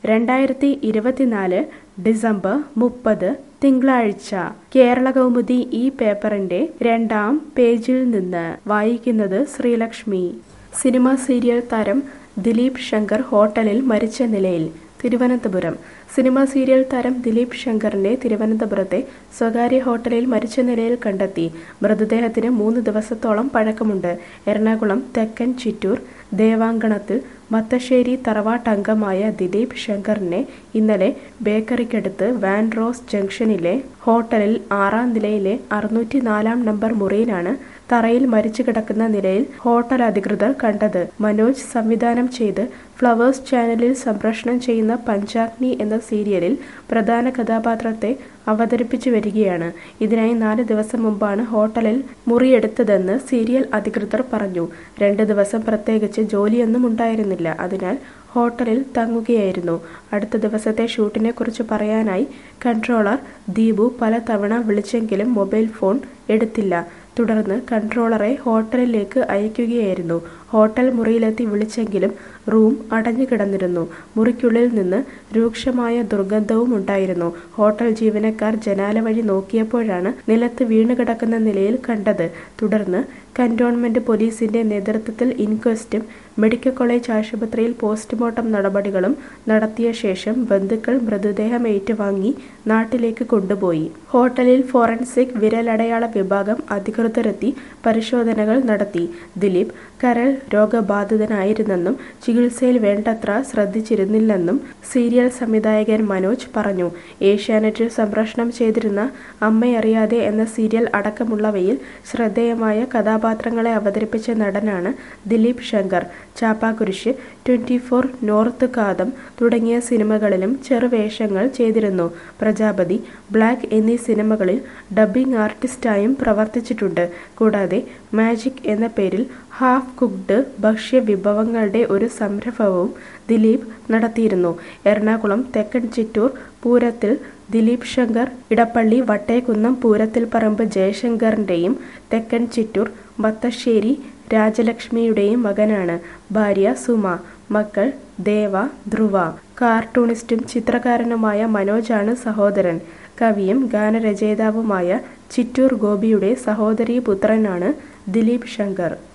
രണ്ടായിരത്തി ഇരുപത്തിനാല് ഡിസംബർ മുപ്പത് തിങ്കളാഴ്ച കേരള കൗമുദി ഈ പേപ്പറിന്റെ രണ്ടാം പേജിൽ നിന്ന് വായിക്കുന്നത് ശ്രീലക്ഷ്മി സിനിമ സീരിയൽ താരം ദിലീപ് ശങ്കർ ഹോട്ടലിൽ മരിച്ച നിലയിൽ തിരുവനന്തപുരം സിനിമ സീരിയൽ താരം ദിലീപ് ശങ്കറിനെ തിരുവനന്തപുരത്തെ സ്വകാര്യ ഹോട്ടലിൽ മരിച്ച നിലയിൽ കണ്ടെത്തി മൃതദേഹത്തിന് മൂന്ന് ദിവസത്തോളം പഴക്കമുണ്ട് എറണാകുളം തെക്കൻ ചിറ്റൂർ ദേവാങ്കണത്തിൽ മത്തശ്ശേരി തറവാട്ടംഗമായ ദിലീപ് ശങ്കറിനെ ഇന്നലെ ബേക്കറിക്കടുത്ത് വാൻ റോസ് ജംഗ്ഷനിലെ ഹോട്ടലിൽ ആറാം നിലയിലെ അറുന്നൂറ്റി നാലാം നമ്പർ മുറിയിലാണ് തറയിൽ മരിച്ചു കിടക്കുന്ന നിലയിൽ ഹോട്ടൽ അധികൃതർ കണ്ടത് മനോജ് സംവിധാനം ചെയ്ത് ഫ്ലവേഴ്സ് ചാനലിൽ സംപ്രേഷണം ചെയ്യുന്ന പഞ്ചാഗ്നി എന്ന സീരിയലിൽ പ്രധാന കഥാപാത്രത്തെ അവതരിപ്പിച്ചു വരികയാണ് ഇതിനായി നാല് ദിവസം മുമ്പാണ് ഹോട്ടലിൽ മുറിയെടുത്തതെന്ന് സീരിയൽ അധികൃതർ പറഞ്ഞു രണ്ട് ദിവസം പ്രത്യേകിച്ച് ജോലിയൊന്നും ഉണ്ടായിരുന്നില്ല അതിനാൽ ഹോട്ടലിൽ തങ്ങുകയായിരുന്നു അടുത്ത ദിവസത്തെ ഷൂട്ടിനെ കുറിച്ച് പറയാനായി കൺട്രോളർ ദീപു പലതവണ വിളിച്ചെങ്കിലും മൊബൈൽ ഫോൺ എടുത്തില്ല തുടർന്ന് കൺട്രോളറെ ഹോട്ടലിലേക്ക് അയക്കുകയായിരുന്നു ഹോട്ടൽ മുറിയിലെത്തി വിളിച്ചെങ്കിലും റൂം അടഞ്ഞു കിടന്നിരുന്നു മുറിക്കുള്ളിൽ നിന്ന് രൂക്ഷമായ ദുർഗന്ധവും ഉണ്ടായിരുന്നു ഹോട്ടൽ ജീവനക്കാർ ജനാല വഴി നോക്കിയപ്പോഴാണ് നിലത്ത് വീണുകിടക്കുന്ന നിലയിൽ കണ്ടത് തുടർന്ന് കന്റോൺമെന്റ് പോലീസിന്റെ നേതൃത്വത്തിൽ ഇൻക്വസ്റ്റും മെഡിക്കൽ കോളേജ് ആശുപത്രിയിൽ പോസ്റ്റ്മോർട്ടം നടപടികളും നടത്തിയ ശേഷം ബന്ധുക്കൾ മൃതദേഹം ഏറ്റുവാങ്ങി നാട്ടിലേക്ക് കൊണ്ടുപോയി ഹോട്ടലിൽ ഫോറൻസിക് വിരലടയാള വിഭാഗം അധികൃതരെത്തി പരിശോധനകൾ നടത്തി ദിലീപ് കരൾ രോഗബാധിതനായിരുന്നെന്നും ചികിത്സയിൽ വേണ്ടത്ര ശ്രദ്ധിച്ചിരുന്നില്ലെന്നും സീരിയൽ സംവിധായകൻ മനോജ് പറഞ്ഞു ഏഷ്യാനെറ്റിൽ സംപ്രേഷണം ചെയ്തിരുന്ന അമ്മയറിയാതെ എന്ന സീരിയൽ അടക്കമുള്ളവയിൽ ശ്രദ്ധേയമായ കഥാപാത്രങ്ങളെ അവതരിപ്പിച്ച നടനാണ് Dileep Shankar Chappakurishu twenty four north Kaatham തുടങ്ങിയ സിനിമകളിലും ചെറുവേഷങ്ങൾ ചെയ്തിരുന്നു പ്രജാപതി ബ്ലാക്ക് എന്നീ സിനിമകളിൽ ഡബ്ബിംഗ് ആർട്ടിസ്റ്റായും പ്രവർത്തിച്ചിട്ടുണ്ട് കൂടാതെ മാജിക് എന്ന പേരിൽ ഹാഫ് കുക്ക്ഡ് ഭക്ഷ്യ വിഭവങ്ങളുടെ ഒരു സംരംഭവും ദിലീപ് നടത്തിയിരുന്നു എറണാകുളം തെക്കൻ ചിറ്റൂർ പൂരത്തിൽ ദിലീപ് ശങ്കർ ഇടപ്പള്ളി വട്ടേക്കുന്നം പൂരത്തിൽ പറമ്പ് ജയശങ്കറിന്റെയും തെക്കൻ ചിറ്റൂർ മത്തശ്ശേരി രാജലക്ഷ്മിയുടെയും മകനാണ് ഭാര്യ സുമ മക്കൾ ദേവ ധ്രുവ കാർട്ടൂണിസ്റ്റും ചിത്രകാരനുമായ മനോജാണ് സഹോദരൻ കവിയും ഗാനരചയിതാവുമായ ചിറ്റൂർ ഗോപിയുടെ സഹോദരീ പുത്രനാണ് ദിലീപ് ശങ്കർ